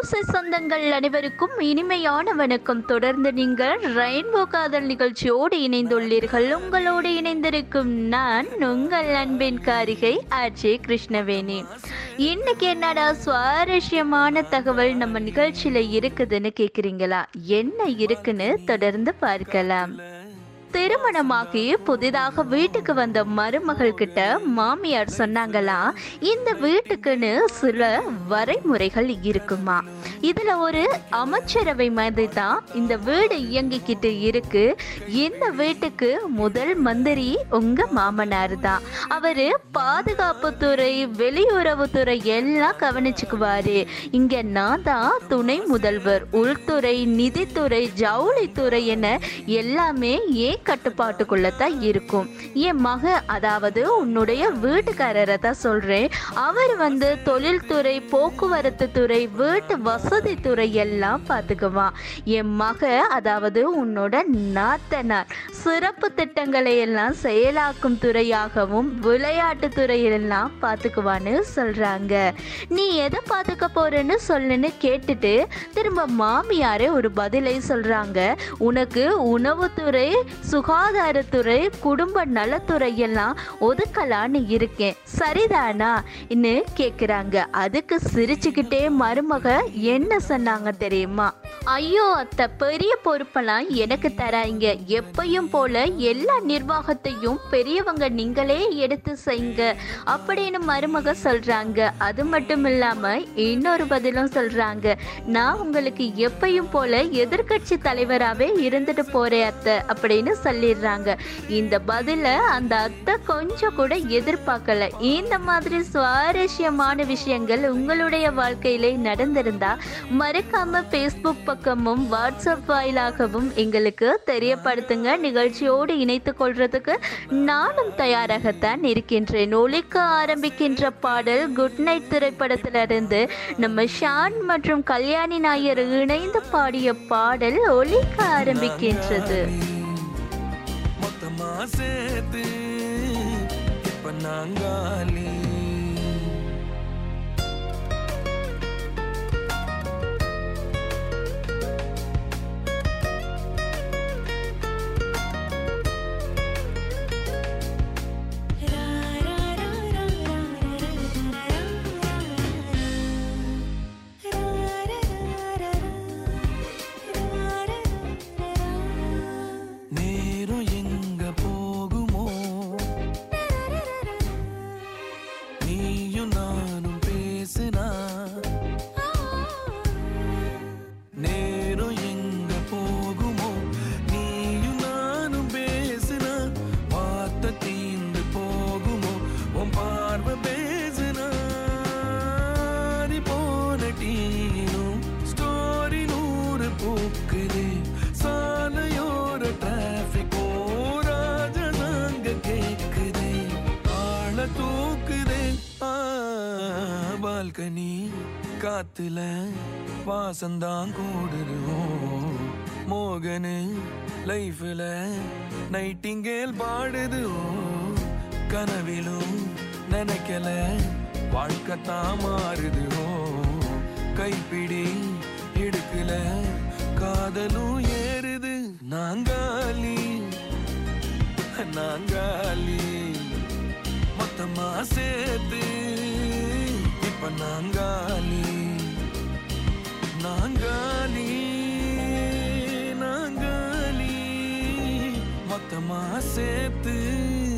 ஓசை சொந்தங்கள் அனைவருக்கும் இனிமையான வணக்கம் தொடர்ந்து நீங்கள் ரெயின்போ காதல் நிகழ்ச்சியோடு இணைந்துள்ளீர்கள் உங்களோடு இணைந்திருக்கும் நான் உங்கள் அன்பின் காரிகை ஆர்ஜே கிருஷ்ணவேணி இன்னைக்கு என்னடா சுவாரஸ்யமான தகவல் நம்ம நிகழ்ச்சியில இருக்குதுன்னு கேக்குறீங்களா என்ன இருக்குன்னு தொடர்ந்து பார்க்கலாம் திருமணமாகி புதிதாக வீட்டுக்கு வந்த மருமகள் கிட்ட மாமியார் சொன்னாங்களா இந்த வீட்டுக்குன்னு சில வரைமுறைகள் இருக்குமா இதுல ஒரு அமைச்சரவை மாதிரி தான் இந்த வீடு இயங்கிக்கிட்டு இருக்கு இந்த வீட்டுக்கு முதல் மந்திரி உங்க மாமனார் தான் அவரு பாதுகாப்புத்துறை வெளியுறவுத்துறை எல்லாம் கவனிச்சுக்குவாரு இங்க நான் தான் துணை முதல்வர் உள்துறை நிதித்துறை ஜவுளித்துறை என எல்லாமே ஏன் கட்டுப்பாட்டுக்குள்ள தான் இருக்கும் என் மக அதாவது உன்னுடைய வீட்டுக்காரரை தான் சொல்றேன் அவர் வந்து தொழில்துறை போக்குவரத்து துறை வீட்டு வசதி துறை எல்லாம் பார்த்துக்குவான் என் மக அதாவது உன்னோட நாத்தனார் சிறப்பு திட்டங்களை எல்லாம் செயலாக்கும் துறையாகவும் விளையாட்டு துறையெல்லாம் பார்த்துக்குவான்னு சொல்றாங்க நீ எதை பார்த்துக்க போறேன்னு சொல்லுன்னு கேட்டுட்டு திரும்ப மாமியாரே ஒரு பதிலை சொல்றாங்க உனக்கு உணவுத்துறை சுகாதாரத்துறை குடும்ப நலத்துறை எல்லாம் ஒதுக்கலான்னு இருக்கேன் சரிதானா இன்னு கேக்குறாங்க அதுக்கு சிரிச்சுக்கிட்டே மருமக என்ன சொன்னாங்க தெரியுமா ஐயோ அத்தை பெரிய பொறுப்பெல்லாம் எனக்கு தராங்க எப்பயும் போல எல்லா நிர்வாகத்தையும் பெரியவங்க நீங்களே எடுத்து செய்யுங்க அப்படின்னு மருமக சொல்றாங்க அது மட்டும் இல்லாம இன்னொரு பதிலும் சொல்றாங்க நான் உங்களுக்கு எப்பயும் போல எதிர்க்கட்சி தலைவராகவே இருந்துட்டு போறேன் அத்தை அப்படின்னு சொல்லிடுறாங்க இந்த பதில அந்த அத்தை கொஞ்சம் கூட எதிர்பார்க்கல இந்த மாதிரி சுவாரஸ்யமான விஷயங்கள் உங்களுடைய வாழ்க்கையிலே நடந்திருந்தா மறக்காம ஃபேஸ்புக் பக்கமும் வாட்ஸ்அப் வாயிலாகவும் எங்களுக்கு தெரியப்படுத்துங்க நிகழ்ச்சியோடு இணைத்துக் கொள்றதுக்கு நானும் தயாராகத்தான் இருக்கின்றேன் ஒலிக்க ஆரம்பிக்கின்ற பாடல் குட் நைட் திரைப்படத்திலிருந்து நம்ம ஷான் மற்றும் கல்யாணி நாயர் இணைந்து பாடிய பாடல் ஒலிக்க ஆரம்பிக்கின்றது மொத்தமா சேர்த்து இப்ப நாங்காலி நேரம் எங்க போகுமோ நீயும் நானும் பேசினா நேரம் எங்க போகுமோ நீயும் நானும் பேசினா வார்த்தை தீந்து போகுமோ உன் பார்வை பேசினா நீ போன டீனும் ஸ்டோரி நூறு பூக்குது சாலையோர டிராபிக் ராஜனாங்க கேக்குதே ஆள தூக்குதே ஆ, பால்கனி காத்துல வாசந்தான் கூடுது ஓ, மோகனு லைஃப்ல நைட்டிங்கேல் பாடுது ஓ, கனவிலும் நினைக்கல வாழ்க்கை தான் மாறுது ஓ கைப்பிடி எடுக்கல காதலும் ஏறுது நாங்காலி நாங்காலி மொத்தமா சேர்த்து இப்ப நாங்காலி நாங்காலி நாங்காலி மொத்தமா சேர்த்து